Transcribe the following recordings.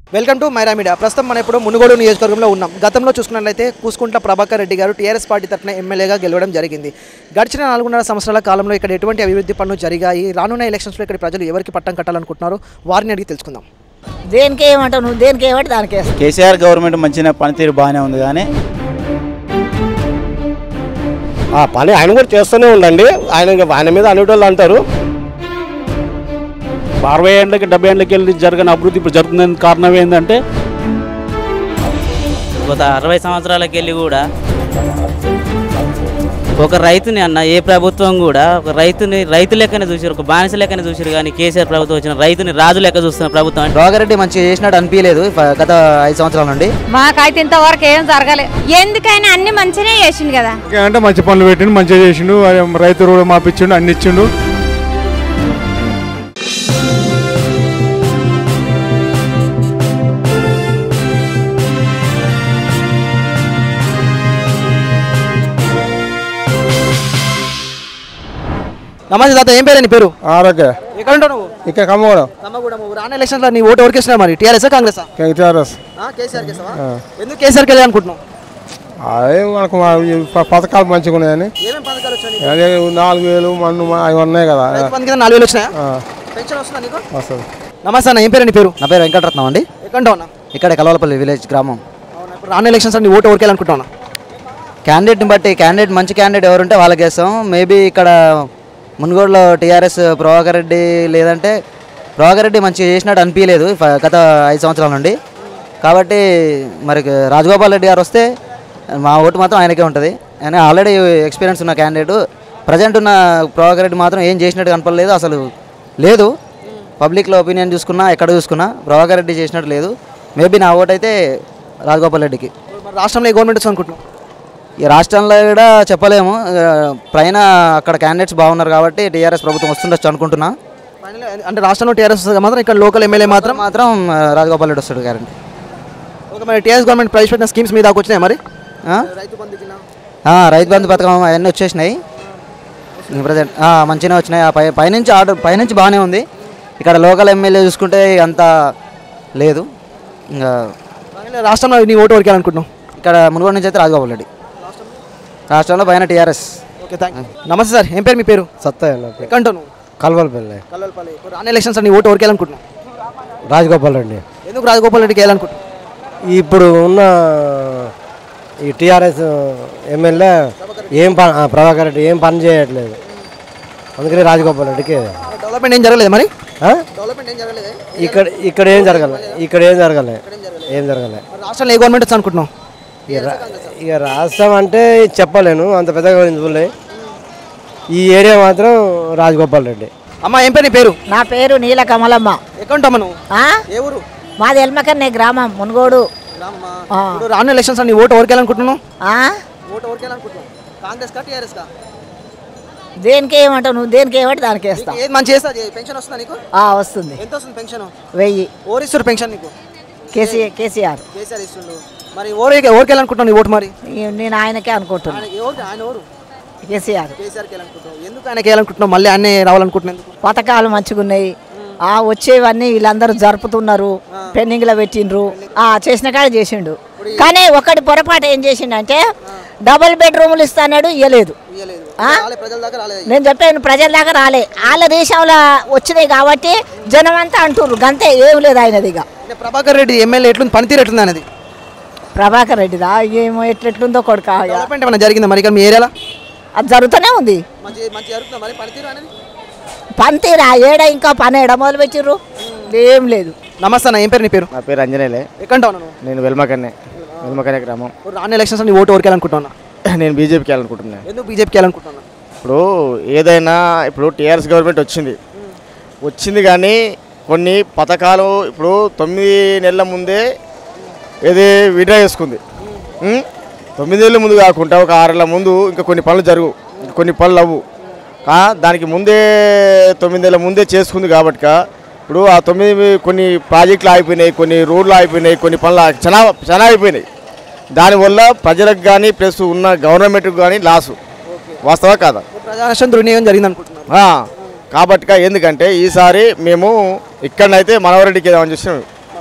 Welcome to Myra media ప్రస్తుతం మనం ఇప్పుడు మునుగోడు నియోజకవర్గంలో ఉన్నాం గతంలో చూసుకున్నట్లయితే కూసుకుంట్ల ప్రభాకర్ రెడ్డి గారు టీఆర్ఎస్ పార్టీ తరఫున ఎమ్మెల్యేగా గెలవడం జరిగింది గడిచిన నాలుగున్నర సంవత్సరాల కాలంలో ఇక్కడ ఎటువంటి అభివృద్ధి పనులు జరిగాయి రానున్న ఎలక్షన్స్లో ఇక్కడ ప్రజలు ఎవరికి పట్టం కట్టాలనుకుంటున్నారో వారిని అడిగి తెలుసుకుందాం దేనికి ఏమంటావు నువ్వు దేనికి ఏమంటే దానికి వేస్తావు. కేసీఆర్ గవర్నమెంట్ మంచిన పనితీరు బాగానే ఉంది కానీ ఆ పని ఆయన కూడా చేస్తూనే ఉండండి ఆయన ఆయన మీద అనేటోళ్ళు అంటారు అరవై ఏళ్ళకి డెబ్బై ఏళ్ళకి వెళ్ళి జరగని అభివృద్ధి ఇప్పుడు జరుగుతుందని కారణం ఏంటంటే గత అరవై సంవత్సరాలకి వెళ్ళి కూడా ఒక రైతుని అన్న ఏ ప్రభుత్వం కూడా ఒక రైతుని రైతు లెక్కనే చూసారు ఒక బానిస లెక్కనే చూసారు కానీ కేసీఆర్ ప్రభుత్వం వచ్చిన రైతుని రాజు లెక్క చూస్తున్న ప్రభుత్వం అంటే రోగారెడ్డి మంచిగా చేసినట్టు అనిపించలేదు ఫ- గత ఐదు సంవత్సరాల నుండి మాకైతే ఇంతవరకు ఏం జరగలే ఎందుకైనా అన్ని మంచిగా చేసిండు కదా అంటే మంచి పనులు పెట్టిండు మంచిగా చేసిండు అది రైతు రుణం మాపించిండు అన్ని ఇచ్చిండు నమస్తే తాత ఏం పేరు నీ పేరు ఆరోగ్య ఎక్కడ ఉంటావు నువ్వు ఇక్కడ కమ్మగూడెం నమ్మకూడము రానున్న ఎలక్షన్లో నీ ఓటు ఎవరికి వేసినావు మరి టీఆర్ఎస్ కాంగ్రెస్ టీఆర్ఎస్ కేసీఆర్ ఎందుకు కేసీఆర్కి వెళ్ళి అనుకుంటున్నావు అదే మనకు మా ఈ ప- పథకాలు మంచిగా ఉన్నాయని ఏమేమి పథకాలు వచ్చాయి అదే నాలుగు వేలు మన్ను మా- అవి ఉన్నాయి కదా రైతు బంధు కింద నాలుగు వేలు వచ్చినాయా ఆ, పెన్షన్ వస్తుందా నీకు వస్తుంది నమస్తే అన్న ఏం పేరు నీ పేరు నా పేరు వెంకటరత్నం అండి ఎక్కడ ఉంటావు అన్న ఇక్కడ కలవలపల్లి విలేజ్ గ్రామం అవునా ఇప్పుడు రానున్న ఎలక్షన్స్ నీ ఓటు ఎవరికి అనుకుంటున్నా క్యాండిడేట్ని బట్టి క్యాండిడేట్ మంచి క్యాండిడేట్ ఎవరుంటే వాళ్ళకి వేస్తాం మేబీ ఇక్కడ మునుగోడులో టీఆర్ఎస్ ప్రభాకర్ రెడ్డి లేదంటే ప్రభాకర్ రెడ్డి మంచిగా చేసినట్టు అనిపించలేదు ఫ- గత ఐదు సంవత్సరాల నుండి కాబట్టి మరి రాజగోపాల్ రెడ్డి గారు వస్తే మా ఓటు మాత్రం ఆయనకే ఉంటుంది ఆయన ఆల్రెడీ ఎక్స్పీరియన్స్ ఉన్న క్యాండిడేట్ ప్రజెంట్ ఉన్న ప్రభాకర్ రెడ్డి మాత్రం ఏం చేసినట్టు కనపడలేదు అసలు లేదు పబ్లిక్లో ఒపీనియన్ చూసుకున్నా ఎక్కడ చూసుకున్నా ప్రభాకర్ రెడ్డి చేసినట్టు లేదు మేబీ నా ఓటు అయితే రాజగోపాల్ రెడ్డికి మరి రాష్ట్రంలో ఏ గవర్నమెంట్ వస్తుంది అనుకుంటున్నావు ఈ రాష్ట్రంలో కూడా చెప్పలేము ఆ, పైన అక్కడ క్యాండిడేట్స్ బాగున్నారు కాబట్టి టీఆర్ఎస్ ప్రభుత్వం వస్తుండొచ్చు అనుకుంటున్నా ఫైనల్ అంటే రాష్ట్రంలో టీఆర్ఎస్ వస్తుంది మాత్రం ఇక్కడ లోకల్ ఎమ్మెల్యే మాత్రం మాత్రం ఆ, రాజగోపాల్ రెడ్డి వస్తాడు గ్యారంటీ ఒక మరి టీఆర్ఎస్ గవర్నమెంట్ ప్రవేశపెట్టిన స్కీమ్స్ మీద దాకా వచ్చినాయి మరి రైతు బంధు కింద రైతు బంధు పథకం అవన్నీ వచ్చేసినాయి ప్రజెంట్ మంచిగానే వచ్చినాయి ఆ పై పైనుంచి ఆర్డర్ పైనుంచి బాగానే ఉంది ఇక్కడ లోకల్ ఎమ్మెల్యే చూసుకుంటే అంత లేదు ఇంకా ఫైనల్ రాష్ట్రంలో నీ ఓటు ఎవరికి అనుకుంటున్నావు ఇక్కడ మునుగోడు నుంచి అయితే రాజగోపాల్ రెడ్డి రాష్ట్రంలో పైన టీఆర్ఎస్ ఓకే థ్యాంక్ నమస్తే సార్ ఏం పేరు మీ పేరు సత్తాయి నా పేరు. ఎక్కడ ఉంటావు నువ్వు కల్వలపల్లి కల్లలపల్లి ఇప్పుడు రానున్న ఎలక్షన్స్ నీ ఓటు ఎవరికి అనుకుంటున్నావు రాజగోపాల్ రెడ్డి ఎందుకు రాజగోపాల్ రెడ్డికి వేయాలనుకుంటున్నావు ఇప్పుడు ఉన్న ఈ టీఆర్ఎస్ ఎమ్మెల్యే ఏం పని ఆ, ప్రభాకర్ రెడ్డి ఏం పని చేయట్లేదు అందుకని రాజగోపాల్ రెడ్డికి డెవలప్మెంట్ ఏం జరగలేదు మరి ఆ? డెవలప్మెంట్ ఏం జరగలేదు ఇక్కడ ఇక్కడ ఏం జరగలే ఇక్కడ ఏం జరగలే ఏం జరగలే మరి రాష్ట్రంలో ఏ గవర్నమెంట్ వచ్చి అనుకుంటున్నావు ఇక రా- ఇక రాష్ట్రం అంటే చెప్పలేను అంత పెద్దగా చూడలే ఈ ఏరియా మాత్రం రాజగోపాల్ రెడ్డి అమ్మ ఏం పేరు నీ పేరు నా పేరు నీల కమలమ్మ ఎక్కడ ఉంటావు నువ్వు ఆ? ఏ ఊరు మాది ఎల్మకన్నే గ్రామం మునుగోడు ఆ. ఇప్పుడు రానున్న ఎలక్షన్స్ నీ ఓటు ఎవరికి అనుకుంటున్నావు ఆ? ఓటు ఎవరికి అనుకుంటున్నావు కాంగ్రెస్ కా టీఆర్ఎస్ కా దేనికి ఏమంటావు నువ్వు దేనికి ఏమంటే దానికి వేస్తావు. ఏది మంచి చేస్తా పెన్షన్ వస్తుందా నీకు ఆ వస్తుంది ఎంత వస్తుంది పెన్షన్ వెయ్యి ఓరు ఇస్తారు పెన్షన్ నీకు కేసీ కేసీఆర్ కేసీఆర్ ఇస్తుండు మరి ఓరికి ఎవరికి వెళ్ళాలనుకుంటున్నావు నీ ఓటు మరి ఈ- నేను ఆయనకే అనుకుంటున్నా ఆయన ఎవరికి ఆయన ఎవరు కేసీఆర్ కేసీఆర్కి వెళ్ళాలనుకుంటున్నావు ఎందుకు ఆయనకి వెళ్ళాలనుకుంటున్నావు మళ్ళీ ఆయనే రావాలనుకుంటున్నావు ఎందుకు పథకాలు మంచిగున్నాయి ఆ వచ్చేవన్నీ వీళ్ళందరూ జరుపుతున్నారు పెండింగ్లో పెట్టిండ్రు ఆ చేసిన కాడ చేసిండు కానీ ఒకటి పొరపాటు ఏం చేసిండంటే డబుల్ బెడ్రూములు ఇస్తాడు ఇవ్వలేదు ఇయ్యలేదు ఆ? రాలే ప్రజల దాకా రాలేదు నేను చెప్పాను ప్రజల దాకా రాలే వాళ్ళ దేశంలో వచ్చినాయి కాబట్టి జనం అంతా అంటుర్రు గంతే ఏం లేదు ఆయనది ఇక అంటే ప్రభాకర్ రెడ్డి ఎమ్మెల్యే ఎట్లుంది పనితీరు ఎట్లుంది అనేది ప్రభాకర్ రెడ్డిదా ఏమో ఎట్లెట్లుందో కొడుక డెవలప్మెంట్ ఏమైనా జరిగిందా మరి ఇక్కడ మీ ఏరియాలో అది జరుగుతూనే ఉంది మంచి మంచి జరుగుతుందా మరి పనితీరు అనేది పంతీరా ఏడ ఇంకా పని ఏడ మొదలు పెట్టిర్రు ఏం లేదు నమస్తే అన్న ఏం పేరు నీ పేరు నా పేరు అంజనేలే ఎక్కడ ఉంటావు నువ్వు నేను వెల్మకన్నే వెల్మకన్నే గ్రామం ఇప్పుడు రానున్న ఎలక్షన్స్ నీ ఓటు ఎవరికి వెళ్ళాలనుకుంటున్నా నేను బీజేపీకి వెళ్ళాలనుకుంటున్నాను ఎందుకు బీజేపీకి వెళ్ళాలనుకుంటున్నా ఇప్పుడు ఏదైనా ఇప్పుడు టీఆర్ఎస్ గవర్నమెంట్ వచ్చింది వచ్చింది కానీ కొన్ని పథకాలు ఇప్పుడు తొమ్మిది నెలల ముందే ఏది విడ్రా చేసుకుంది ఉం? తొమ్మిది నెలల ముందు కాకుండా ఒక ఆరు నెలల ముందు ఇంకా కొన్ని పనులు జరుగు ఇంకా కొన్ని పనులు అవ్వు ఆ, దానికి ముందే తొమ్మిది నెలల ముందే చేసుకుంది కాబట్టి ఇప్పుడు ఆ తొమ్మిది కొన్ని ప్రాజెక్టులు ఆగిపోయినాయి కొన్ని రోడ్లు ఆగిపోయినాయి కొన్ని పనులు ఆ- చాలా చాలా అయిపోయినాయి దానివల్ల ప్రజలకు కానీ ప్లస్ ఉన్న గవర్నమెంట్కి కానీ లాసు వాస్తవా కాదా ప్రజానష్టం దుర్వినియోగం జరిగింది అనుకుంటున్నాను ఆ, కాబట్టి ఎందుకంటే ఈసారి మేము ఇక్కడనైతే మనవరెడ్డికి ఏమని చూసినాం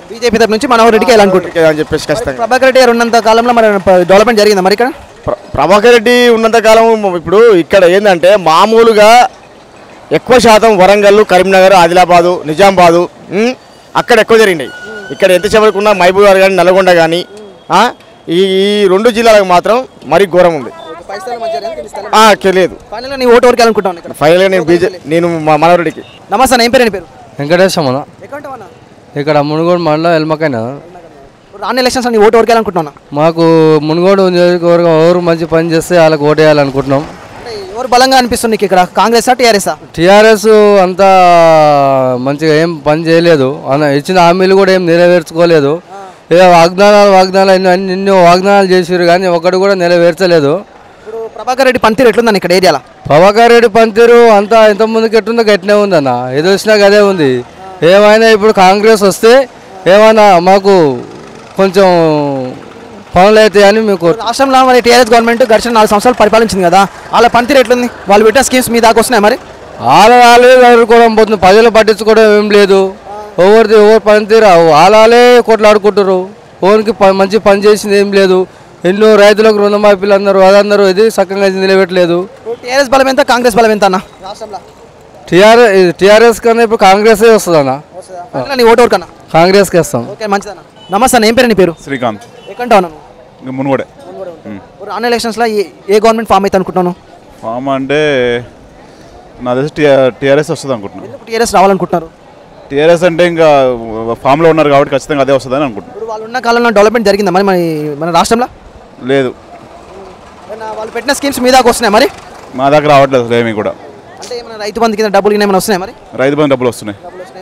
బీజేపీ తరపు నుంచి మనోహర్ రెడ్డికి వెళ్ళాలనుకుంటున్నారు అని చెప్పేసి ఖచ్చితంగా ప్రభాకర్ రెడ్డి గారు ఉన్నంత కాలంలో మరి డెవలప్మెంట్ జరిగిందా మరి ఇక్కడ ప్ర- ప్రభాకర్ రెడ్డి ఉన్నంత కాలం ఇప్పుడు ఇక్కడ ఏంటంటే మామూలుగా ఎక్కువ శాతం వరంగల్ కరీంనగర్ ఆదిలాబాదు నిజామాబాదు ఉమ్, అక్కడ ఎక్కువ జరిగినాయి ఇక్కడ ఎంత చివరికి ఉన్న మహబూబ్ కానీ నల్గొండ కానీ ఆ, ఈ ఈ రెండు జిల్లాలకు మాత్రం మరీ ఘోరం ఉంది ఆ, తెలియదు ఫైనల్గా నీ ఓటు వరకు వెళ్ళాలనుకుంటున్నాను ఇక్కడ ఫైనల్గా నేను బీజే నేను మా మనవరెడ్డికి నమస్తే అన్న, ఏం పేరు నీ పేరు వెంకటేశ్వర ఎక్కడ ఉంటావన్నా ఇక్కడ మునుగోడు మండలం ఎల్మకైనా రాని ఎలక్షన్స్ నీ ఓటు వరకు వెళ్ళాలనుకుంటున్నా మాకు మునుగోడు నియోజకవర్గం ఎవరు మంచి పని చేస్తే వాళ్ళకి ఓటేయాలనుకుంటున్నాం ఎవరు బలంగా అనిపిస్తుంది నీకు ఇక్కడ కాంగ్రెసా టీఆర్ఎస్ఆ టీఆర్ఎస్ అంతా మంచిగా ఏం పని చేయలేదు అన్న ఇచ్చిన హామీలు కూడా ఏం నెరవేర్చుకోలేదు ఏ వాగ్దానాలు వాగ్దానాలు ఎన్నో అన్ని ఎన్నో వాగ్దానాలు చేసారు కానీ ఒకటి కూడా నెరవేర్చలేదు ఇప్పుడు ప్రభాకర్ రెడ్డి పనితీరు ఎట్లుందని ఇక్కడ ఏరియాలో ప్రభాకర్ రెడ్డి పనితీరు అంతా ఇంతకుముందుకు ఎట్టుందో గట్టినే ఉందన్న ఏదో వచ్చినా గదే ఉంది ఏమైనా ఇప్పుడు కాంగ్రెస్ వస్తే ఏమైనా మాకు కొంచెం పనులు అవుతాయని మేము కోరు రాష్ట్రంలో మరి టీఆర్ఎస్ గవర్నమెంట్ గడిచిన నాలుగు సంవత్సరాలు పరిపాలించింది కదా వాళ్ళ పనితీరు ఎట్లుంది వాళ్ళు పెట్టిన స్కీమ్స్ మీ దాకా వస్తున్నాయి మరి వాళ్ళ వాళ్ళే చదువుకోవడం పోతుంది ప్రజలు పట్టించుకోవడం ఏం లేదు ఎవరిది ఎవరు పనితీరు వాళ్ళే కొట్లాడుకుంటారు ఎవరికి ప- మంచి పని చేసింది ఏం లేదు ఎన్నో రైతులకు రుణమాఫీలు అన్నారు అదన్నారు ఇది సక్కంగా నిలబెట్టలేదు టీఆర్ఎస్ బలం ఎంత కాంగ్రెస్ బలం ఎంత అన్న రాష్ట్రంలో టీఆర్ఎస్ టీఆర్ఎస్ కన్నా ఇప్పుడు కాంగ్రెసే వస్తుంది అన్న ఫైనల్గా నీ ఓటు వరకు అన్న కాంగ్రెస్కి వేస్తాం ఓకే మంచిదన్న నమస్తే అన్న ఏం పేరు నీ పేరు శ్రీకాంత్ ఎక్కంటావు నువ్వు ఇంకా మునుగోడే ఇప్పుడు రాని ఎలక్షన్స్లో ఏ ఏ గవర్నమెంట్ ఫామ్ అయితే అనుకుంటున్నాను ఫామ్ అంటే నా తెలిసి టీఆర్ఎస్ వస్తుంది అనుకుంటున్నాను టీఆర్ఎస్ రావాలనుకుంటున్నారు టీఆర్ఎస్ అంటే ఇంకా ఫామ్లో ఉన్నారు కాబట్టి ఖచ్చితంగా అదే వస్తుందని అనుకుంటున్నాను ఇప్పుడు వాళ్ళు ఉన్న కాలంలో డెవలప్మెంట్ జరిగిందా మరి మన మన రాష్ట్రంలో లేదు ఏమన్నా వాళ్ళు పెట్టిన స్కీమ్స్ మీ దాకా వస్తున్నాయి మరి మా దగ్గర రావట్లేదు అసలు ఏమీ కూడా అంటే ఏమైనా రైతు బంధు కింద డబ్బులు కింద ఏమైనా వస్తున్నాయి మరి రైతు బంధు డబ్బులు వస్తున్నాయి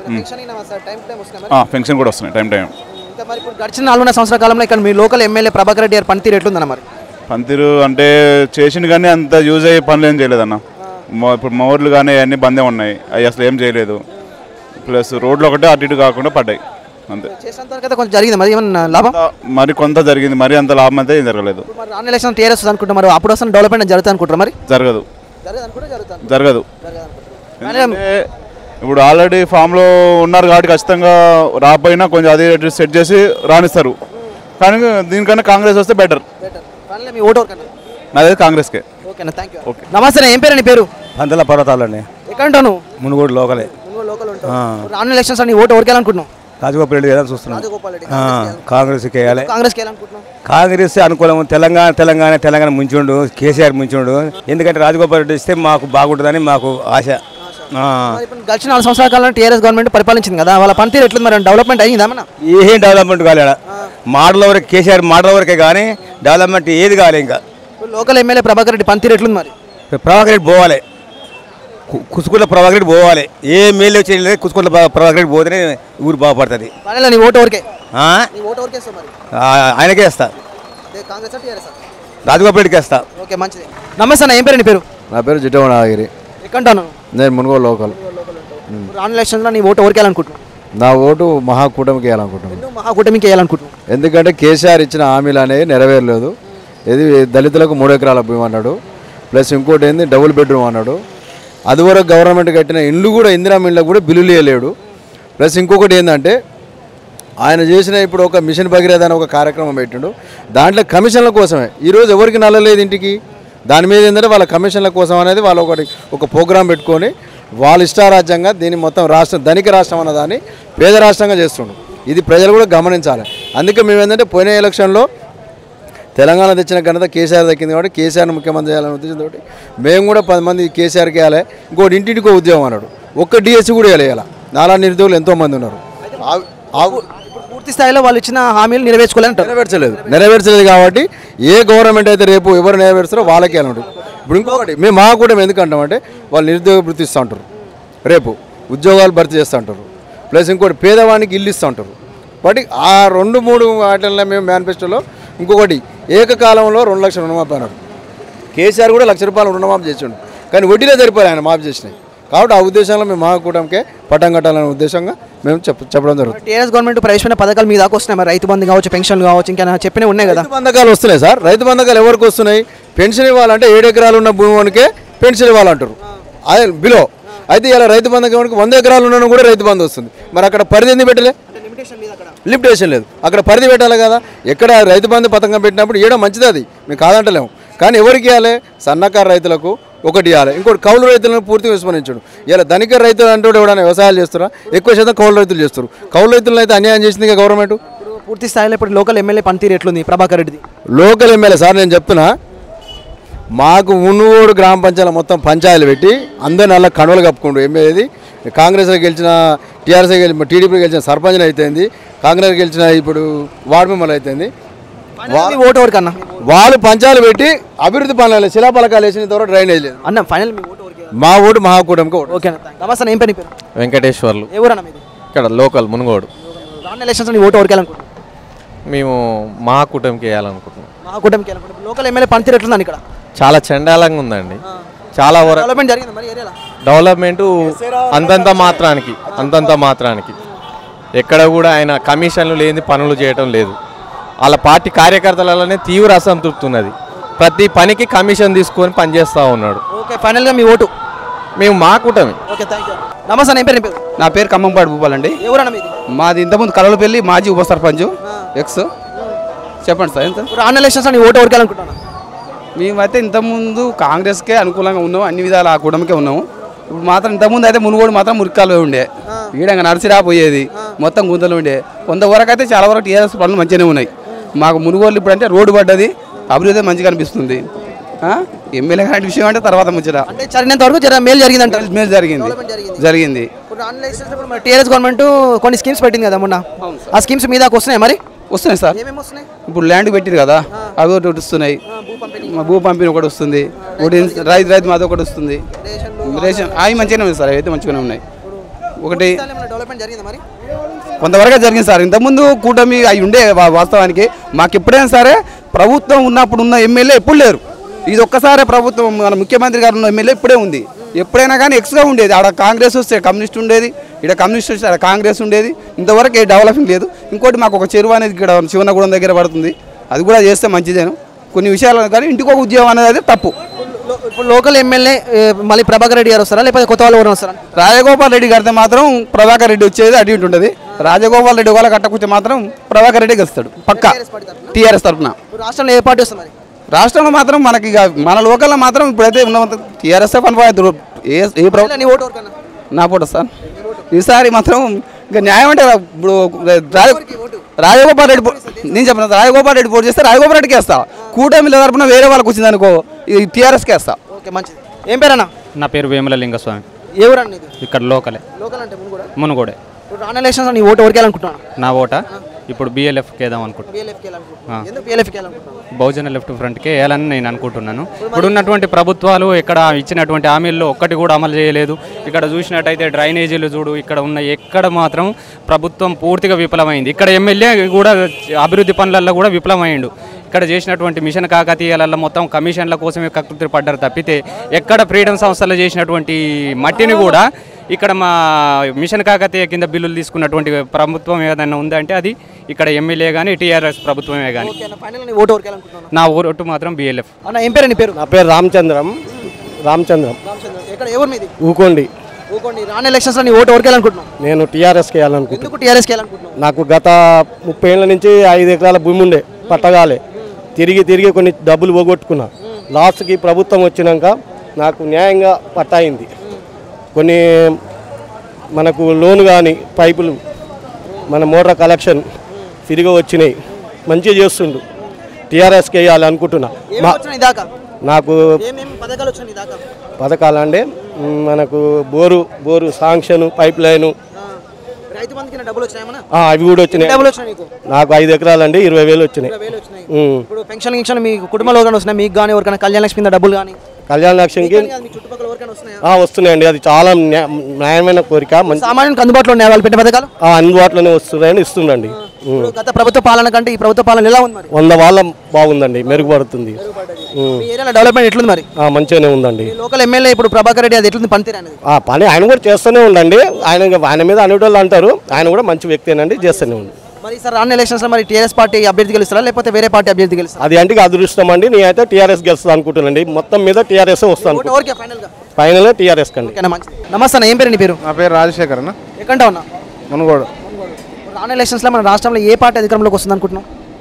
టైం టైం వస్తున్నాయి మరి పెన్షన్ కూడా వస్తున్నాయి టైం టైం ఇంకా మరి ఇప్పుడు గడిచిన నాలుగున్నర సంవత్సరాల కాలంలో ఇక్కడ మీ లోకల్ ఎమ్మెల్యే ప్రభాకర్ రెడ్డి గారి పనితీరు ఎట్లుందన్న మరి పంతిరు అంటే చేసిండు కానీ అంత యూజ్ అయ్యే పనులు ఏం చేయలేదన్న మా- ఇప్పుడు మోర్లు కానీ అవన్నీ బందే ఉన్నాయి అవి అసలు ఏం చేయలేదు ప్లస్ రోడ్లు ఒకటే అటు ఇటు కాకుండా పడ్డాయి అంతే చేసినంత వరకు అయితే కొంచెం జరిగింది మరి ఏమన్నా లాభం మరి కొంత జరిగింది మరి అంత లాభం అయితే ఏం జరగలేదు ఇప్పుడు మరి రాని ఎలక్షన్ టీఆర్ఎస్ అనుకుంటారు మరి అప్పుడు వస్తున్న డెవలప్మెంట్ జరుగుతుంది అనుకుంటారు మరి జరగదు జరగదు అనుకుంటే జరుగుతుంది జరగదు ఎందుకంటే ఇప్పుడు ఆల్రెడీ ఫామ్లో ఉన్నారు కాబట్టి ఖచ్చితంగా రాకపోయినా కొంచెం అది సెట్ చేసి రాణిస్తారు కానీ దీనికన్నా కాంగ్రెస్ వస్తే బెటర్ ఫైనల్ మీ ఓటు వరకు నాది కాంగ్రెస్కే ఓకేనా థ్యాంక్ యూ నమస్తే అన్న, ఏం పేరు నీ పేరు పంతల పర్వతాలండి ఎక్కడ ఉంటావు నువ్వు మునుగోడు లోకలే లోకల్ ఆ. ఉంటావు రాని ఎలక్షన్స్ నీ ఓటు ఎవరికి అనుకుంటున్నావు రాజగోపాల్ రెడ్డి గారు చూస్తున్నాం రాజగోపాల్ రెడ్డి, ఆ, కాంగ్రెస్కి వేయాలి కాంగ్రెస్కి వెళ్ళాలనుకుంటున్నావు కాంగ్రెస్ అనుకూలం తెలంగాణ తెలంగాణ తెలంగాణ ముంచుండు కేసీఆర్ ముంచుండు ఎందుకంటే రాజగోపాల్ రెడ్డి ఇస్తే మాకు బాగుంటుందని మాకు ఆశ ఆ. మరి ఇప్పుడు గడిచిన నాలుగు సంవత్సరాల కాలంలో టీఆర్ఎస్ గవర్నమెంట్ పరిపాలించింది కదా వాళ్ళ పనితీరు ఎట్లుంది మరి డెవలప్మెంట్ అయ్యిందా మన ఏం డెవలప్మెంట్ కాలేడ మాటల వరకు కేసీఆర్ మాటల వరకే కానీ డెవలప్మెంట్ ఏది కాలే ఇంకా ఇప్పుడు లోకల్ ఎమ్మెల్యే ప్రభాకర్ రెడ్డి పనితీరు ఎట్లుంది మరి ప్రభాకర్ రెడ్డి పోవాలి కు- కుసుకుల ప్రభాకర్ రెడ్డి పోవాలి ఏ మేలు చేయలేదు కుసుకుల ప్రభాకర్ రెడ్డి పోతేనే ఊరు బాగుపడుతుంది ఫైనల్ నీ ఓటు ఎవరికే ఆ? నీ ఓటు ఎవరికి వేస్తావు మరి ఆ, ఆయనకే వేస్తా అదే కాంగ్రెస్ టీఆర్ఎస్ రాజగోపాల్ రెడ్డికి వేస్తా ఓకే మంచిది నమస్తే అన్న ఏం పేరు నీ పేరు నా పేరు జిట్టమనాగిరి ఎక్కంటాను నేను మునుగోలు లోకల్ రాని ఎలక్షన్లో నీ ఓటు ఎవరికి వెళ్ళాలనుకుంటున్నావు నా ఓటు మహాకూటమికి వేయాలనుకుంటున్నాను నువ్వు మహాకూటమికి వేయాలనుకుంటున్నావు ఎందుకంటే కేసీఆర్ ఇచ్చిన హామీలు అనేవి నెరవేరలేదు ఇది దళితులకు మూడు ఎకరాల భూమి అన్నాడు ప్లస్ ఇంకోటి ఏంది డబుల్ బెడ్రూమ్ అన్నాడు అది వరకు గవర్నమెంట్ కట్టిన ఇండ్లు కూడా ఇందిరా ఇండ్లకు కూడా బిల్లులు ఇవ్వలేడు ప్లస్ ఇంకొకటి ఏంటంటే ఆయన చేసిన ఇప్పుడు ఒక మిషన్ భగీరథ అనే ఒక కార్యక్రమం పెట్టిండు దాంట్లో కమిషన్ల కోసమే ఈరోజు ఎవరికి నల్లలేదు ఇంటికి దాని మీద ఏంటంటే వాళ్ళ కమిషన్ల కోసం అనేది వాళ్ళు ఒకటి ఒక ప్రోగ్రాం పెట్టుకొని వాళ్ళ ఇష్టారాజ్యంగా దీన్ని మొత్తం రాష్ట్రం ధనిక రాష్ట్రం అన్న దాన్ని పేద రాష్ట్రంగా చేస్తుండు ఇది ప్రజలు కూడా గమనించాలి అందుకే మేము ఏంటంటే పోయిన ఎలక్షన్లో తెలంగాణ తెచ్చిన ఘనత కేసీఆర్ దక్కింది కాబట్టి కేసీఆర్ని ముఖ్యమంత్రి చేయాలనే ఉద్దేశంతో మేము కూడా పది మంది కేసీఆర్కి వేయాలి ఇంకోటి ఇంటింటికో ఉద్యోగం అన్నాడు ఒక్క డిఎస్సి కూడా వేయాలి నాలా నిరుద్యోగులు ఎంతోమంది ఉన్నారు ఆ- ఆ- పూర్తి స్థాయిలో వాళ్ళు ఇచ్చిన హామీలు నెరవేర్చుకోలేంటారు నెరవేర్చలేదు నెరవేర్చలేదు కాబట్టి ఏ గవర్నమెంట్ అయితే రేపు ఎవరు నెరవేరుస్తారో వాళ్ళకే అని ఉంటుంది ఇప్పుడు ఇంకొకటి మేము మా కూడా ఎందుకంటామంటే వాళ్ళు నిరుద్యోగ వృత్తి ఇస్తూ ఉంటారు రేపు ఉద్యోగాలు భర్తీ చేస్తూ ఉంటారు ప్లస్ ఇంకోటి పేదవానికి ఇల్లు ఇస్తూ ఉంటారు బట్ ఆ రెండు మూడు వాటిల్లో మేము మేనిఫెస్టోలో ఇంకొకటి ఏకకాలంలో రెండు లక్షల రుణమాఫీ అన్నాడు కేసీఆర్ కూడా లక్ష రూపాయలు రుణమాఫీ చేసిండు కానీ వడ్డీలో సరిపోయి ఆయన మాఫీ చేసినాయి కాబట్టి ఆ ఉద్దేశంలో మేము మహాకూటమికే పట్టం కట్టాలనే ఉద్దేశంగా మేము చెప్ప చెప్పడం జరుగుతుంది టీఆర్ఎస్ గవర్నమెంట్ ప్రవేశపెట్టిన పథకాలు మీ దాకా వస్తున్నాయి మరి రైతు బంధు కావచ్చు పెన్షన్ కావచ్చు ఇంకా చెప్పినవి ఉన్నాయి కదా రైతు బంధకాలు వస్తున్నాయి సార్ రైతు బంధకాలు ఎవరికి వస్తున్నాయి పెన్షన్ ఇవ్వాలంటే ఏడు ఎకరాలు ఉన్న భూమి వానికే పెన్షన్ ఇవ్వాలంటారు అదే బిలో అయితే ఇలా రైతు బంధకం వంద ఎకరాలు ఉన్న కూడా రైతు బంధు వస్తుంది మరి అక్కడ పరిధి ఎందుకు పెట్టలే లిఫ్ట్ స్టేషన్ లేదు అక్కడ పరిధి పెట్టాలి కదా ఎక్కడ రైతు బంధు పథకం పెట్టినప్పుడు ఇవ్వడం మంచిది అది మేము కాదంటలేము కానీ ఎవరికి ఇవ్వాలి సన్నకారు రైతులకు ఒకటి ఇవ్వాలి ఇంకోటి కౌలు రైతులను పూర్తిగా విస్మరించడు ఇలా ధనిక రైతులు అంటూ ఎవరైనా వ్యవసాయాలు చేస్తారా ఎక్కువ శాతం కౌలు రైతులు చేస్తారు కౌలు రైతులను అయితే అన్యాయం చేసింది ఇక గవర్నమెంట్ పూర్తి స్థాయిలో ఇప్పుడు లోకల్ ఎమ్మెల్యే పనితీరు ఎట్లుంది ప్రభాకర్ రెడ్డిది లోకల్ ఎమ్మెల్యే సార్ నేను చెప్తున్నా మాకు మునుగోడు గ్రామ పంచాయతీ మొత్తం పంచాయతీలు పెట్టి అందరిని అలా కనువలు కప్పుకుంటూ ఎమ్మెల్యేది కాంగ్రెస్ గెలిచిన టీఆర్ఎస్ గెలిచిన టీడీపీ గెలిచిన సర్పంచ్ అయితేంది కాంగ్రెస్ గెలిచిన ఇప్పుడు వార్డు మెంబర్ అయితేంది మీ ఓటు ఎవరికి అన్న వాళ్ళు పంచాలు పెట్టి అభివృద్ధి పనులు శిలాపలకాలు వేసిన తర్వాత డ్రైనేజ్ లేదు అన్న ఫైనల్ మీ ఓటు ఎవరికి మా ఓటు మహాకూటమికి ఓటు ఓకే నమస్తే అన్న, ఏం పేరు నీ పేరు వెంకటేశ్వర్లు ఏ ఊరన్న మీది ఇక్కడ లోకల్ మునుగోడు రాన్న ఎలక్షన్స్ నీ ఓటు ఎవరికి వెళ్ళాలనుకుంటున్నాను మేము మా కూటమికి వేయాలనుకుంటున్నాం మా కూటమికి వెళ్ళాలనుకుంటున్నాను లోకల్ ఎమ్మెల్యే పనితీరు ఎట్లుందని ఇక్కడ చాలా చండాలంగా ఉందండి చాలా వరకు డెవలప్మెంట్ జరిగింది మరి ఏరియాలో డెవలప్మెంట్ అంతంత మాత్రానికి అంతంత మాత్రానికి ఎక్కడ కూడా ఆయన కమిషన్లు లేని పనులు చేయటం లేదు వాళ్ళ పార్టీ కార్యకర్తలలోనే తీవ్ర అసంతృప్తి ఉన్నది ప్రతి పనికి కమిషన్ తీసుకొని పనిచేస్తూ ఉన్నాడు ఓకే ఫైనల్గా మీ ఓటు మేము మా కూటమి ఓకే థ్యాంక్ యూ నమస్తే అన్న, ఏం పేరు నీ పేరు నా పేరు ఖమ్మంపాడు భూపాలండి ఏ ఊరన్న మీది మాది ఇంతకుముందు కలవలపల్లి మాజీ ఉప సర్పంచ్ ఎక్స్ చెప్పండి సార్ ఎంత ఇప్పుడు రాన్న ఎలక్షన్స్ నీ ఓటు ఎవరికి వెళ్ళాలనుకుంటున్నాను మేమైతే ఇంతకుముందు కాంగ్రెస్కే అనుకూలంగా ఉన్నాం అన్ని విధాలు ఆ కూటమికే ఉన్నాము ఇప్పుడు మాత్రం ఇంతకుముందు అయితే మునుగోడు మాత్రం మురికాలు ఉండే ఈడంగా నడిచిరా పోయేది మొత్తం గుంతలు ఉండే కొంతవరకు అయితే చాలా వరకు టీఆర్ఎస్ పనులు మంచిగానే ఉన్నాయి మాకు మునుగోడు ఇప్పుడు అంటే రోడ్డు పడ్డది అభివృద్ధి మంచిగా అనిపిస్తుంది ఆ? ఎమ్మెల్యే గారి విషయం అంటే తర్వాత ముచ్చట అంటే చరినంత వరకు జర మేలు జరిగిందంట మేలు జరిగింది జరిగింది ఇప్పుడు రాన్న ఎలక్షన్స్ ఇప్పుడు మరి టీఆర్ఎస్ గవర్నమెంట్ కొన్ని స్కీమ్స్ పెట్టింది కదా మొన్న ఆ స్కీమ్స్ మీద వస్తున్నాయి మరి వస్తున్నాయి సార్ ఏమేమి వస్తున్నాయి ఇప్పుడు ల్యాండ్ పెట్టిరు కదా అవి ఒకటి వస్తున్నాయి మా భూ పంపిణీ ఒకటి వస్తుంది ఒకటి రైతు రైతు మాది ఒకటి వస్తుంది రేషన్ అవి మంచిగానే ఉన్నాయి సార్ అవి అయితే మంచిగానే ఉన్నాయి ఒకటి డెవలప్మెంట్ జరిగింది మరి కొంతవరకు జరిగింది సార్ ఇంతకుముందు కూటమి అవి ఉండే వా- వాస్తవానికి మాకు ఎప్పుడైనా సరే ప్రభుత్వం ఉన్నప్పుడు ఉన్న ఎమ్మెల్యే ఎప్పుడు లేరు ఇది ఒక్కసారి ప్రభుత్వం మన ముఖ్యమంత్రి గారు ఉన్న ఎమ్మెల్యే ఇప్పుడే ఉంది ఎప్పుడైనా కానీ ఎక్స్గా ఉండేది ఆడ కాంగ్రెస్ వస్తే కమ్యూనిస్ట్ ఉండేది ఇక్కడ కమ్యూనిస్ట్ వస్తే ఆడ కాంగ్రెస్ ఉండేది ఇంతవరకు ఏ డెవలపింగ్ లేదు ఇంకోటి మాకు ఒక చెరువు అనేది ఇక్కడ శివనగూడెం దగ్గర పడుతుంది అది కూడా చేస్తే మంచిదేను కొన్ని విషయాలు కానీ ఇంటికి ఒక ఉద్యోగం అనేది అయితే తప్పు ఇప్పుడు లోకల్ ఎమ్మెల్యే ఏ, మళ్ళీ ప్రభాకర్ రెడ్డి గారు వస్తారా లేకపోతే కొత్త వాళ్ళు ఎవరు వస్తారా రాజగోపాల్ రెడ్డి గారితో మాత్రం ప్రభాకర్ రెడ్డి వచ్చేది అటు ఇటు ఉంటుంది రాజగోపాల్ రెడ్డి వాళ్ళ కట్టకూర్చే మాత్రం ప్రభాకర్ రెడ్డి గెలుస్తాడు పక్కా టీఆర్ఎస్ తరఫున ఇప్పుడు రాష్ట్రంలో ఏ పార్టీ వస్తుంది మరి రాష్ట్రంలో మాత్రం మనకి ఇక మన లోకల్లో మాత్రం ఇప్పుడైతే ఉన్న టీఆర్ఎస్ పనిపోయేది ఏ ఏ ప్రభు నీ ఓటు ఎవరికన్నా నా పూట సార్ ఈసారి మాత్రం ఇంకా న్యాయం అంటే ఇప్పుడు రాజ రాజగోపాల్ రెడ్డి పో- నేను చెప్పిన రాజగోపాల్ రెడ్డి పోటీ చేస్తే రాజగోపాల్ రెడ్డికి వేస్తా కూటమిల తరపున వేరే వాళ్ళకి వచ్చింది అనుకో ఈ టీఆర్ఎస్కి వేస్తా ఓకే మంచిది ఏం పేరన్నా నా పేరు వేముల లింగస్వామి ఏ ఊరు అన్న ఇది ఇక్కడ లోకలే లోకల్ అంటే మునుగోడ మునుగోడే ఇప్పుడు రాన్న ఎలక్షన్స్ నీ ఓటు ఎవరికి వెళ్ళాలనుకుంటున్నాను నా ఓట ఇప్పుడు బిఎల్ఎఫ్కి వేద్దాం అనుకుంటున్నాను బీఎల్ఎఫ్కి వెళ్ళాలనుకుంటున్నాను ఎందుకు బీఎల్ఎఫ్కి వెళ్ళాలనుకుంటున్నాను బహుజన లెఫ్ట్ ఫ్రంట్కే వేయాలని నేను అనుకుంటున్నాను ఇప్పుడు ఉన్నటువంటి ప్రభుత్వాలు ఇక్కడ ఇచ్చినటువంటి హామీల్లో ఒక్కటి కూడా అమలు చేయలేదు ఇక్కడ చూసినట్టయితే డ్రైనేజీలు చూడు ఇక్కడ ఉన్న ఎక్కడ మాత్రం ప్రభుత్వం పూర్తిగా విఫలమైంది ఇక్కడ ఎమ్మెల్యే కూడా అభివృద్ధి పనులలో కూడా విఫలమైండు ఇక్కడ చేసినటువంటి మిషన్ కాకతీయాలలో మొత్తం కమిషన్ల కోసమే కకృతి పడ్డారు తప్పితే ఎక్కడ ఫ్రీడమ్ సంస్థలు చేసినటువంటి మట్టిని కూడా ఇక్కడ మా మిషన్ కాకతీయ కింద బిల్లులు తీసుకున్నటువంటి ప్రభుత్వం ఏదైనా ఉందంటే అది ఇక్కడ ఎమ్మెల్యే కానీ టీఆర్ఎస్ ప్రభుత్వమే కానీ ఫైనల్ నీ ఓటు ఎవరికి వెళ్ళాలనుకుంటున్నాను నా ఓటు మాత్రం బిఎల్ఎఫ్ అన్న ఏం పేరు నీ పేరు నా పేరు రామచంద్రం రామచంద్రం రామచంద్ర ఎక్కడ ఎవరు మీది ఊకోండి ఊకోండి రాన్న ఎలక్షన్స్ నీ ఓటు ఎవరికి వెళ్ళాలనుకుంటున్నాను నేను టీఆర్ఎస్కి వేయాలనుకుంటున్నాను ఎందుకు టీఆర్ఎస్కి వెళ్ళాలనుకుంటున్నాను నాకు గత ముప్పై ఏళ్ళ నుంచి ఐదు ఎకరాల భూమి ఉండే పట్టగాలే తిరిగి తిరిగి కొన్ని డబ్బులు పోగొట్టుకున్నా లాస్ట్కి ప్రభుత్వం వచ్చినాక నాకు న్యాయంగా పట్టాయింది కొన్ని మనకు లోన్ కానీ పైపులు మన మోటార్ కలెక్షన్ ఫ్రీగా వచ్చినాయి మంచిగా చేస్తుండు టీఆర్ఎస్కి వేయాలి అనుకుంటున్నా ఏం మా వచ్చినాయి దాకా నాకు ఏమేమి పథకాలు వచ్చినాయి దాకా పథకాలు అంటే మ్, మనకు bore bore sanction pipe line రైతు బంధుకి డబ్బులు వచ్చినాయమన్నా ఆ, అవి కూడా వచ్చినాయి డబ్బులు వచ్చినాయి నీకు నాకు ఐదు ఎకరాలండి ఇరవై వేలు వచ్చినాయి ఇరవై వేలు వచ్చినాయి ఉమ్. ఇప్పుడు పెన్షన్ గిన్షన్ మీ కుటుంబంలో ఎవరికైనా వస్తున్నాయి మీకు కానీ ఎవరికైనా కళ్యాణ లక్ష్మి మీద డబ్బులు కానీ కళ్యాణ లక్ష్మికి మీ చుట్టుపక్కల ఎవరికైనా వస్తున్నాయా ఆ, వస్తున్నాయండి అది చాలా న్యా- న్యాయమైన కోరిక మంచి సామాన్యునికి అందుబాటులో ఉన్నాయి వాళ్ళు పెట్టే పథకాలు ఆ, అందుబాటులోనే వస్తున్నాయని ఇస్తుండండి ఉమ్. ఇప్పుడు గత ప్రభుత్వ పాలన కంటే ఈ ప్రభుత్వ పాలన ఎలా ఉంది మరి వంద వాళ్ళ బాగుందండి మెరుగుపడుతుంది ఉమ్. మీ ఏరియాలో డెవలప్మెంట్ ఎట్లుంది మరి ఆ, మంచిగానే ఉందండి ఈ లోకల్ ఎమ్మెల్యే ఇప్పుడు ప్రభాకర్ రెడ్డి అది ఎట్లుంది పనితీరు అనేది ఆ పని ఆయన కూడా చేస్తూనే ఉండండి ఆయన ఆయన మీద అనేటోళ్ళు అంటారు ఆయన కూడా మంచి వ్యక్తేనండి చేస్తూనే ఉంది మరి సార్ రాన్న ఎలక్షన్స్ లో మరి టీఆర్ఎస్ పార్టీ అభ్యర్థి గెలుస్తారా లేకపోతే వేరే పార్టీ అభ్యర్థి గెలుస్తారా అది అంటే అదృష్టం అండి నేనైతే టీఆర్ఎస్ గెలుస్తుంది అనుకుంటున్నానండి మొత్తం మీద టీఆర్ఎస్ వస్తాను ఓటు ఎవరికే ఫైనల్ గా ఫైనల్ టీఆర్ఎస్ కండి ఓకేనా మంచిది నమస్తే అన్న ఏం పేరు నీ పేరు నా పేరు రాజశేఖర్ అన్న ఎక్కడ ఉన్నా మునుగోడు రాను ఎలక్షన్స్లో మన రాష్ట్రంలో ఏ పార్టీ అధికారంలోకి వస్తుంది అనుకుంటున్నాం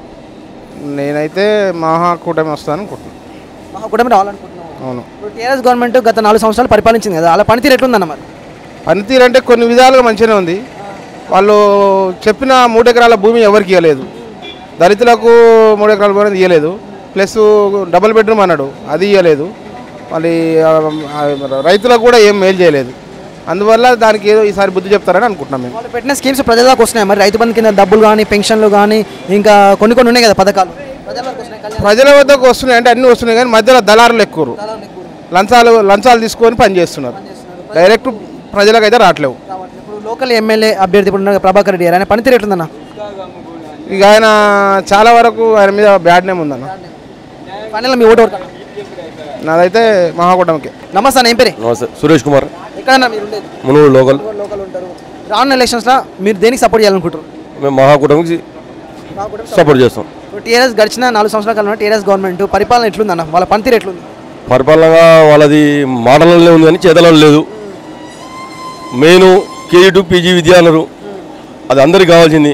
నేనైతే మహాకూటమి వస్తాను అనుకుంటున్నాను మా కూటమి రావాలనుకుంటున్నాం అవును ఇప్పుడు టీఆర్ఎస్ గవర్నమెంట్ గత నాలుగు సంవత్సరాలు పరిపాలించింది కదా అలా పనితీరు ఎట్లుందన్న మరి పనితీరు అంటే కొన్ని విధాలుగా మంచిగానే ఉంది వాళ్ళు చెప్పిన మూడు ఎకరాల భూమి ఎవరికి ఇవ్వలేదు దళితులకు మూడు ఎకరాల భూమి అనేది ఇవ్వలేదు ప్లస్ డబుల్ బెడ్రూమ్ అన్నాడు అది ఇవ్వలేదు మళ్ళీ ఆ, ఆ, రైతులకు కూడా ఏం మేలు చేయలేదు అందువల్ల దానికి ఏదో ఈసారి బుద్ధి చెప్తారని అనుకుంటున్నాం మేము వాళ్ళు పెట్టిన స్కీమ్స్ ప్రజల దాకా వస్తున్నాయి మరి రైతు బంధు కింద డబ్బులు కానీ పెన్షన్లు కానీ ఇంకా కొన్ని కొన్ని ఉన్నాయి కదా పథకాలు ప్రజల వద్దకు వస్తున్నాయి అంటే అన్నీ వస్తున్నాయి కానీ మధ్యలో దళారులు ఎక్కువ లంచాలు లంచాలు తీసుకొని పని చేస్తున్నారు డైరెక్ట్ ప్రజలకైతే రావట్లేవు ఇప్పుడు లోకల్ ఎమ్మెల్యే అభ్యర్థి ఇప్పుడు ఉన్న ప్రభాకర్ రెడ్డి గారు ఆయన పనితీరు ఎట్లుందన్న ఇక ఆయన చాలా వరకు ఆయన మీద బ్యాడ్ నేమ్ ఉందన్న ఫైనల్ మీ ఓటు ఓటు నాదైతే మహాకూటమికి నమస్తే అన్న ఏం పేరే నమస్తే సురేష్ కుమార్ ఎక్కడన్నా మీరు ఉండేది మునుగోడు లోకల్ లోకల్ ఉంటారు రానున్న ఎలక్షన్స్లో మీరు దేనికి సపోర్ట్ చేయాలనుకుంటారు మేము మహాకూటమికి సపోర్ట్ చేస్తాం ఇప్పుడు టీఆర్ఎస్ గడిచిన నాలుగు సంవత్సరాల కాలంలో టీఆర్ఎస్ గవర్నమెంట్ పరిపాలన ఎట్లుందన్న వాళ్ళ పనితీరు ఎట్లుంది పరిపాలనగా వాళ్ళది మాటలలో ఉంది కానీ చేతలలో లేదు మెయిన్ కేజీ టు పీజీ విద్య అన్నారు అది అందరికి కావాల్సింది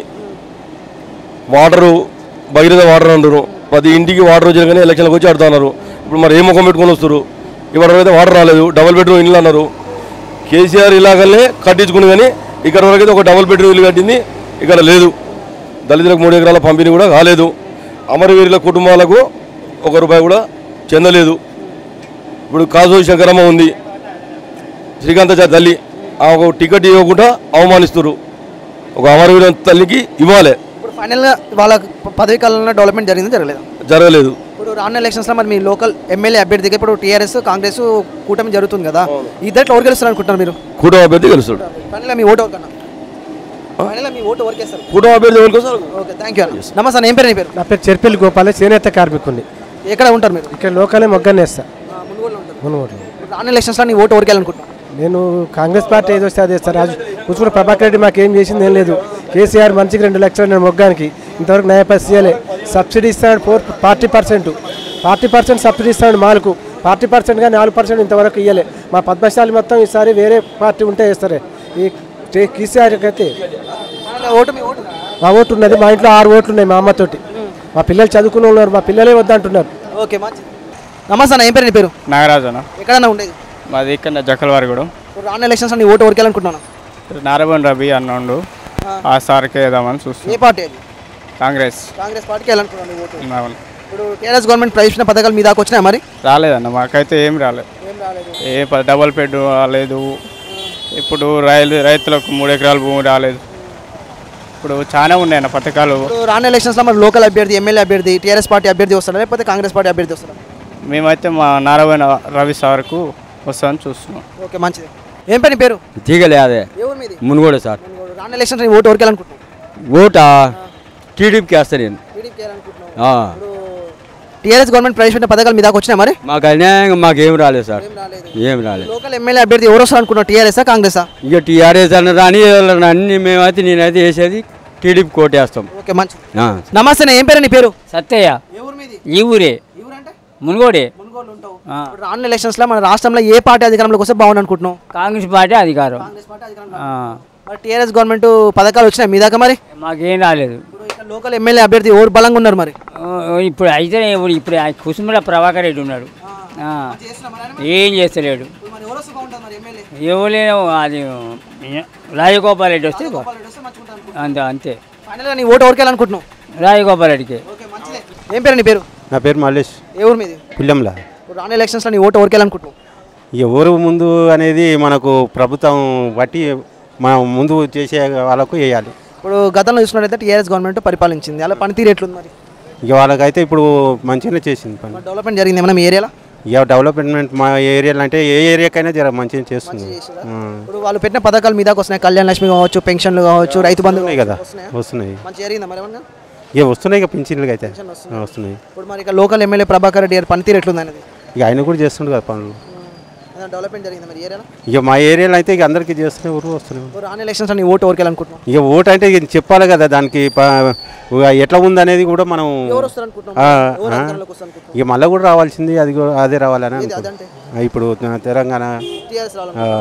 వాటరు భగీరథ వాటర్ అంటారు ప్రతి ఇంటికి వాటర్ వచ్చిన కానీ ఎలక్షన్లకు వచ్చి ఆడుతున్నారు ఇప్పుడు మరి ఏ ముఖం పెట్టుకొని వస్తారు ఇప్పటి అయితే వాటర్ రాలేదు డబుల్ బెడ్రూమ్ ఇల్లు అన్నారు కేసీఆర్ ఇలాగలే కట్టించుకుని కానీ ఇక్కడ వరకు అయితే ఒక డబుల్ బెడ్రూమ్ ఇల్లు కట్టింది ఇక్కడ లేదు దళితులకు మూడు ఎకరాల పంపిణీ కూడా కాలేదు అమరవీరుల కుటుంబాలకు ఒక రూపాయి కూడా చెందలేదు ఇప్పుడు కాజో శంకరమ్మ ఉంది శ్రీకాంతాచారి తల్లి ఆ ఒక టికెట్ ఇవ్వకుండా అవమానిస్తారు ఒక అమరవీర తల్లికి ఇవ్వాలి ఇప్పుడు ఫైనల్గా వాళ్ళ పదవి కాలంలో డెవలప్మెంట్ జరిగింది జరగలేదు జరగలేదు ఇప్పుడు రానున్న ఎలక్షన్స్లో మరి మీ లోకల్ ఎమ్మెల్యే అభ్యర్థిగా ఇప్పుడు టీఆర్ఎస్ కాంగ్రెస్ కూటమి జరుగుతుంది కదా ఇద్దరు ఎవరు గెలుస్తారు అనుకుంటారు మీరు కూటమి అభ్యర్థి గెలుస్తాడు ఫైనల్గా మీ ఓటు ఎవరికన్నా ఫైనల్గా మీ ఓటు ఎవరికి వేస్తారు కూటమి అభ్యర్థి ఎవరికి వస్తారు ఓకే థ్యాంక్ యూ అన్న నమస్తే అన్న, ఏం పేరు నీ పేరు నా పేరు చెర్పల్లి గోపాల చేనేత కార్మికుడిని ఎక్కడ ఉంటారు మీరు ఇక్కడ లోకలే మొగ్గనేస్తా మునుగోడు ఇప్పుడు రానున్న ఎలక్షన్స్లో నీ ఓటు ఎవరికి వెళ్ళాలనుకుంటున్నాను నేను కాంగ్రెస్ పార్టీ ఏదో వస్తే అదే సార్ రాజు కూర్చున్న ప్రభాకర్ రెడ్డి మాకు ఏం చేసింది ఏం లేదు కేసీఆర్ మంచికి రెండు లక్షలు నేను మొగ్గానికి ఇంతవరకు నయ పైసలు ఇవ్వలే సబ్సిడీ ఇస్తాడు four forty percent forty percent subsidy ఇస్తాడు మాలకు ఫార్టీ పర్సెంట్గా నాలుగు పర్సెంట్ ఇంతవరకు ఇవ్వలే మా పద్మశాలి మొత్తం ఈసారి వేరే పార్టీ ఉంటే వేస్తారే ఈ కే- కేసీఆర్కి అయితే ఓటు మీ ఓటు మా ఓటు ఉన్నది మా ఇంట్లో ఆరు ఓట్లు ఉన్నాయి మా అమ్మతోటి మా పిల్లలు చదువుకుని ఉన్నారు మా పిల్లలే వద్దంటున్నారు ఓకే మంచిది నమస్తే అన్న ఏం పేరు నీ పేరు నాగరాజు అన్న ఎక్కడన్నా ఉండేది మాది ఇక్కడ జక్కలవారి కూడా ఇప్పుడు రానున్న ఎలక్షన్స్ నీ ఓటు ఎవరికి వెళ్ళాలనుకుంటున్నాను నారబన్ రవి అన్నోండు ఆ సార్కి వేద్దామని ఏ చూస్తున్నాం పార్టీ అది కాంగ్రెస్ కాంగ్రెస్ పార్టీకి వెళ్ళాలనుకున్నాను నీ ఓటు అవును. ఇప్పుడు టీఆర్ఎస్ గవర్నమెంట్ ప్రవేశించిన పథకాలు మీ దాకా వచ్చినాయి మరి రాలేదన్న మాకైతే ఏం రాలేదు ఏ ప- డబల్ బెడ్ రాలేదు ఇప్పుడు రైలు రైతులకు మూడు ఎకరాల భూమి రాలేదు ఇప్పుడు చాలా ఉన్నాయన్న పథకాలు ఇప్పుడు రానున్న ఎలక్షన్స్లో మరి లోకల్ అభ్యర్థి ఎమ్మెల్యే అభ్యర్థి టీఆర్ఎస్ పార్టీ అభ్యర్థి వస్తారా లేకపోతే కాంగ్రెస్ పార్టీ అభ్యర్థి వస్తారా మేమైతే మా నారాయణ రవి సార్కు వస్తామని చూస్తున్నాం ఓకే మంచిది ఏం పేరు నీ పేరు తీగలే అదే ఎవరు మీది మునుగోడు సార్ ఇప్పుడు రానున్న ఎలక్షన్స్ నీ ఓటు ఎవరికి వెళ్ళాలనుకుంటున్నాను ఓటా టీడీపీకి వేస్తా నేను ఆ. టీఆర్ఎస్ గవర్నమెంట్ ప్రవేశపెట్టిన పథకాలు మీ దాకా వచ్చినాయి మరి మాకు అన్యాయంగా మాకేం రాలేదు సార్ ఏం రాలేదు లోకల్ ఎమ్మెల్యే అభ్యర్థి ఎవరు వస్తారు అనుకున్నావు టీఆర్ఎస్ఆ కాంగ్రెసా ఇక టీఆర్ఎస్ అన్న రాని ఎవరన్నా అన్ని మేమైతే నేనైతే వేసేది టీడీపీ కోటేస్తాం ఓకే మంచిది నమస్తే నా ఏం పేరు నీ పేరు సత్తయ్య ఈ ఊరే మునుగోడే ఇప్పుడు రానున్న ఎలక్షన్స్ లో మన రాష్ట్రంలో ఏ పార్టీ అధికారంలోకి వస్తే బాగుంది అనుకుంటున్నావు కాంగ్రెస్ పార్టీ అధికారం ఆ. మరి టీఆర్ఎస్ గవర్నమెంట్ పథకాలు వచ్చినాయి మీ దాకా మరి మాకేం రాలేదు లోకల్ ఎమ్మెల్యే అభ్యర్థి ఎవరు బలంగా ఉన్నారు మరి ఓ, ఇప్పుడు అయితే ఇప్పుడు ఇప్పుడు ఆ కుసుమల ప్రభాకర్ రెడ్డి ఉన్నాడు ఆ. ఏం చేస్తలేడు ఎవలేమో అది రాజగోపాల్ రెడ్డి వస్తే బా- అంతే అంతే ఫైనల్గా నీ ఓటు ఎవరికి వెళ్ళాలనుకుంటున్నావు రాజగోపాల్ రెడ్డికి ఏం పేరు నీ పేరు నా పేరు మల్లేష్ ఏ ఊరు మీది పుల్లెంలా ఇప్పుడు రానున్న ఎలక్షన్స్ లో నీ ఓటు ఎవరికి వెళ్ళాలనుకుంటున్నావు ఎవరు ముందు అనేది మనకు ప్రభుత్వం బట్టి మనం ముందు చేసే వాళ్ళకు వేయాలి ఇప్పుడు గతంలో చూసుకున్నట్టయితే టీఆర్ఎస్ గవర్నమెంట్ పరిపాలించింది అలా పనితీరు ఎట్లుంది మరి ఇక వాళ్ళకైతే ఇప్పుడు మంచిగానే చేసింది పని మరి డెవలప్మెంట్ జరిగింది ఏమన్నా మీ ఏరియాలో ఇక డెవలప్మెంట్ మా ఏరియాలో అంటే ఏ ఏరియాకైనా జర మంచిగా చేస్తుంది ఆ. ఇప్పుడు వాళ్ళు పెట్టిన పథకాలు మీ దాకా వస్తున్నాయి కళ్యాణ లక్ష్మి కావచ్చు పెన్షన్లు కావచ్చు రైతు బంధు వస్తున్నాయి కదా వస్తున్నాయి మంచి జరిగిందా మరి ఏమన్నా ఇక వస్తున్నాయి ఇక పింఛన్లు అయితే ఆ, వస్తున్నాయి ఇప్పుడు మరి ఇక లోకల్ ఎమ్మెల్యే ప్రభాకర్ రెడ్డి గారి పనితీరు ఎట్లుంది అనేది ఇక ఆయన కూడా చేస్తుండు కదా పనులు డెవలప్మెంట్ జరిగింది మరి ఏరియాలో ఇక మా ఏరియాలో అయితే ఇక అందరికీ చేస్తూనే ఊరు వస్తున్నాయి ఇప్పుడు రాని ఎలక్షన్స్ నీ ఓటు ఎవరికి అనుకుంటున్నాం ఇక ఓటు అంటే ఇక చెప్పాలి కదా దానికి ప- ఇక ఎట్లా ఉంది అనేది కూడా మనం ఎవరు వస్తారు అనుకుంటున్నాం? ఆ, ఎవరు ఆ. అధికారంలోకి వస్తారు అనుకుంటున్నాం? ఇక మళ్ళీ కూడా రావాల్సింది అది కూడా అదే రావాలని ఏది అనుకుంటున్నాం. అదంటే? ఆ, ఇప్పుడు తెలంగాణ టీఆర్ఎస్ ఆ, రావాలనుకుంటున్నాం.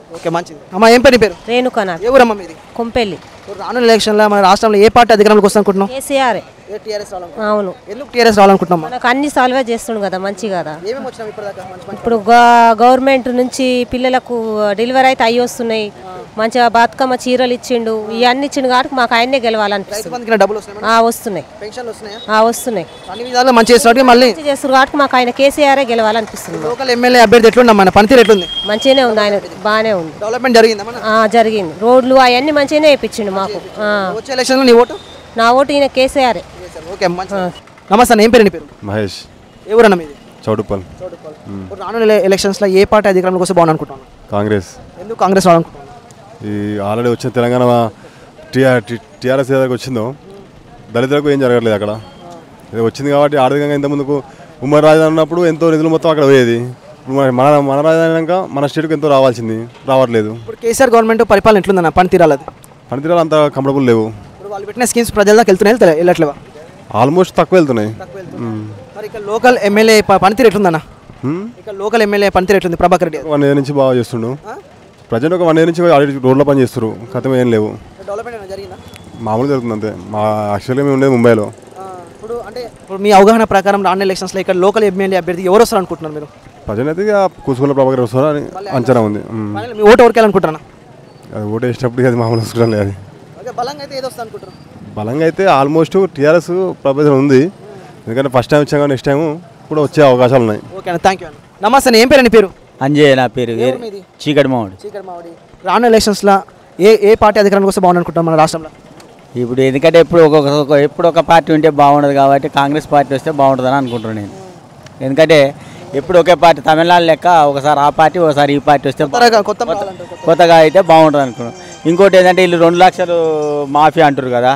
ఓకే మంచిది అమ్మ ఏం పేరు నీ పేరు రేణుకనా ఏ ఊరమ్మ మీది కొంపెల్లి ఇప్పుడు రానున్న ఎలక్షన్లో మన రాష్ట్రంలో ఏ పార్టీ అధికారంలోకి వస్తుంది అనుకుంటున్నాం కేసీఆర్ టీఆర్ఎస్ అవును ఎందుకు టీఆర్ఎస్ రావాలనుకుంటున్నాం మనకు అన్ని సాల్వ్ చేస్తుండు కదా మంచి కదా ఏమేమి వచ్చినాం ఇప్పటిదాకా మంచి మంచి ఇప్పుడు గవ- గవర్నమెంట్ నుంచి పిల్లలకు డెలివరీ అయితే అయ్యి వస్తున్నాయి మంచిగా బతుకమ్మ చీరలు ఇచ్చిండు ఇవన్నీ ఇచ్చిండు కాబట్టి మాకు ఆయన్నే రైతు గెలవాలనిపిస్తుంది బంధుకి డబ్బులు వస్తున్నాయి ఆ, వస్తున్నాయి పెన్షన్లు వస్తున్నాయా ఆ, వస్తున్నాయి అన్ని విధాలుగా మంచి చేస్తున్నాడు మళ్ళీ మంచి చేస్తారు కాబట్టి మాకు ఆయన కేసీఆరే గెలవాలనిపిస్తుంది లోకల్ ఎమ్మెల్యే అభ్యర్థి ఎట్లుందా మన పనితీరు ఎట్లుంది మంచిగానే ఉంది ఆయన బాగానే ఉంది డెవలప్మెంట్ జరిగిందా మన ఆ, జరిగింది రోడ్లు అవన్నీ మంచిగానే వేయించిండు మాకు ఆ. వచ్చే ఎలక్షన్లో నీ ఓటు నా ఓటు ఈయన కేసీఆర్ ఓకే మంచి నమస్తే అన్న ఏం పేరు నీ పేరు మహేష్ ఏ ఊరన్న మీది చౌడుప్పల్ మ్. ఇప్పుడు రానున్న ఎలక్షన్స్లో ఏ పార్టీ అధికారంలోకి వస్తే బాగుంది అనుకుంటున్నాను కాంగ్రెస్ ఎందుకు కాంగ్రెస్ రావాలనుకుంటున్నాను ఈ ఆల్రెడీ వచ్చిన తెలంగాణ టీఆర్ టీఆర్ఎస్ ఏదైతే వచ్చిందో దళితులకు ఏం జరగట్లేదు అక్కడ ఇది వచ్చింది కాబట్టి ఆర్థికంగా ఇంత ముందుకు ఉమ్మడి రాజధాని ఉన్నప్పుడు ఎంతో నిధులు మొత్తం అక్కడ పోయేది ఇప్పుడు మన మన మన రాజధాని అయినాక మన స్టేట్కి ఎంతో రావాల్సింది రావట్లేదు ఇప్పుడు కేసీఆర్ గవర్నమెంట్ పరిపాలన ఎట్లుందన్న పనితీరాలది పనితీరాలు అంత కంఫర్టబుల్ లేవు ఇప్పుడు వాళ్ళు పెట్టిన స్కీమ్స్ ప్రజల దాకా వెళ్తున్నాయి వెళ్తలే- వెళ్ళట్లేవా ఆల్మోస్ట్ తక్కువ వెళ్తున్నాయి మ్. మరి ఇక్కడ లోకల్ ఎమ్మెల్యే ప- పనితీరు ఎట్లుందన్న మ్. ఇక్కడ లోకల్ ఎమ్మెల్యే పనితీరు ఎట్లుంది ప్రభాకర్ రెడ్డి వన్ ఇయర్ నుంచి బాగా చేస్తుండు ప్రజెంట్ ఒక వన్ ఇయర్ నుంచి ఆల్రెడీ రోడ్ల పని చేస్తారు కథం ఏం లేవు డెవలప్మెంట్ ఏమైనా జరిగిందా మామూలు జరుగుతుంది అంతే మా యాక్చువల్గా మేము ఉండేది ముంబైలో ఇప్పుడు అంటే ఇప్పుడు మీ అవగాహన ప్రకారం రానున్న ఎలక్షన్స్లో ఇక్కడ లోకల్ ఎమ్మెల్యే అభ్యర్థి ఎవరు వస్తారు అనుకుంటున్నారు మీరు ప్రజెంట్ అయితే ఇక కూసుకున్న ప్రభాకర్ వస్తారా అని అంచనా ఉంది మ్. Final మీ ఓటు ఎవరికి అనుకుంటున్నా అది ఓటు వేసేటప్పుడు అది మామూలు చూడడం లేదు అది ఓకే బలంగా అయితే ఏదో వస్తుంది అనుకుంటారు బలంగా అయితే ఆల్మోస్ట్ టీఆర్ఎస్ ప్రపోజల్ ఉంది ఎందుకంటే ఫస్ట్ టైం వచ్చాం నెక్స్ట్ టైం కూడా వచ్చే అవకాశాలు ఉన్నాయి ఓకే అన్న థ్యాంక్ యూ అన్న నమస్తే అన్న, ఏం పేరు నీ పేరు అంజయ్య నా పేరు ఏ ఊరు మీది? చీకటి మామిడి చీకటి మామిడి రానున్న ఎలక్షన్స్లో ఏ ఏ పార్టీ అధికారంలోకి వస్తే బాగుంది అనుకుంటున్నాం మన రాష్ట్రంలో ఇప్పుడు ఎందుకంటే ఎప్పుడు ఒక్కొక్క ఒక- ఎప్పుడు ఒక పార్టీ ఉంటే బాగుండదు కాబట్టి కాంగ్రెస్ పార్టీ వస్తే బాగుంటుందని అనుకుంటున్నాను నేను ఎందుకంటే ఎప్పుడు ఒకే పార్టీ తమిళనాడు లెక్క ఒకసారి ఆ పార్టీ ఒకసారి ఈ పార్టీ వస్తే కొత్తగా- కొత్త కొత్త- కొత్తగా అయితే బాగుంటుంది అనుకున్నాను ఇంకోటి ఏంటంటే వీళ్ళు రెండు లక్షలు మాఫీ అంటారు కదా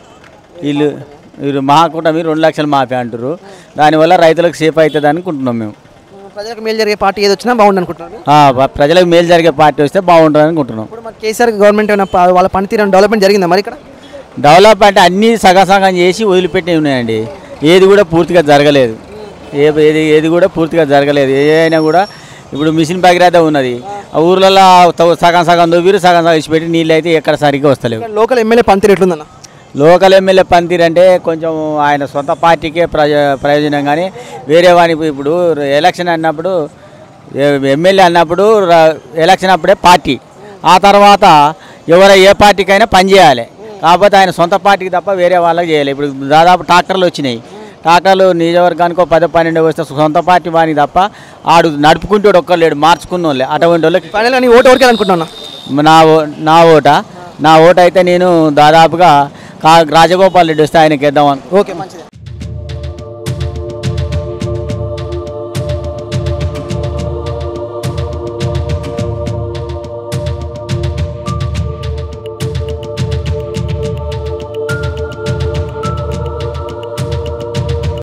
వీళ్ళు వీళ్ళు మహాకూటమి రెండు లక్షలు మాఫీ అంటారు దానివల్ల రైతులకు సేఫ్ అవుతుంది అనుకుంటున్నాం మేము ప్రజలకు మేలు జరిగే పార్టీ ఏది వచ్చినా బాగుంది అనుకుంటున్నారు ఆ, ప- ప్రజలకు మేలు జరిగే పార్టీ వస్తే బాగుంటుంది అనుకుంటున్నాం ఇప్పుడు మన కేసీఆర్ గవర్నమెంట్ ఏమైనా ప- వాళ్ళ పనితీరు డెవలప్మెంట్ జరిగిందా మరి ఇక్కడ డెవలప్ అంటే అన్నీ సగం సగం చేసి వదిలిపెట్టి ఉన్నాయండి ఏది కూడా పూర్తిగా జరగలేదు ఏ ఏది ఏది కూడా పూర్తిగా జరగలేదు ఏ అయినా కూడా ఇప్పుడు మిషన్ భగీరథ ఉన్నది ఆ ఊర్లలో త- సగం సగం దొబ్బిరు సగం సగం ఇచ్చిపెట్టి నీళ్ళు అయితే ఎక్కడ సరిగ్గా వస్తలేవు ఇక్కడ లోకల్ ఎమ్మెల్యే పనితీరు ఎట్లుందన్న లోకల్ ఎమ్మెల్యే పనితీరు అంటే కొంచెం ఆయన సొంత పార్టీకే ప్రజ ప్రయోజనం కానీ వేరే వానికి ఇప్పుడు ఎలక్షన్ అన్నప్పుడు ఏ- ఎమ్మెల్యే అన్నప్పుడు ర- ఎలక్షన్ అప్పుడే పార్టీ ఆ తర్వాత ఎవరు ఏ పార్టీకైనా పనిచేయాలి కాకపోతే ఆయన సొంత పార్టీకి తప్ప వేరే వాళ్ళకి చేయాలి ఇప్పుడు దాదాపు ట్రాక్టర్లు వచ్చినాయి ట్రాక్టర్లు నియోజకవర్గానికి ఒక పది పన్నెండు వస్తే సొంత పార్టీ వానికి తప్ప ఆడు నడుపుకుంటూ ఒక్కరు లేడు మార్చుకున్న వాళ్ళే అటువంటి వాళ్ళకి ఫైనల్ నీ ఓటు ఎవరికి అనుకుంటున్నా నా ఓ- నా ఓట నా ఓటు అయితే నేను దాదాపుగా కా రాజగోపాల్ రెడ్డి వస్తే ఆయనకి వేద్దాం ఓకే మంచిది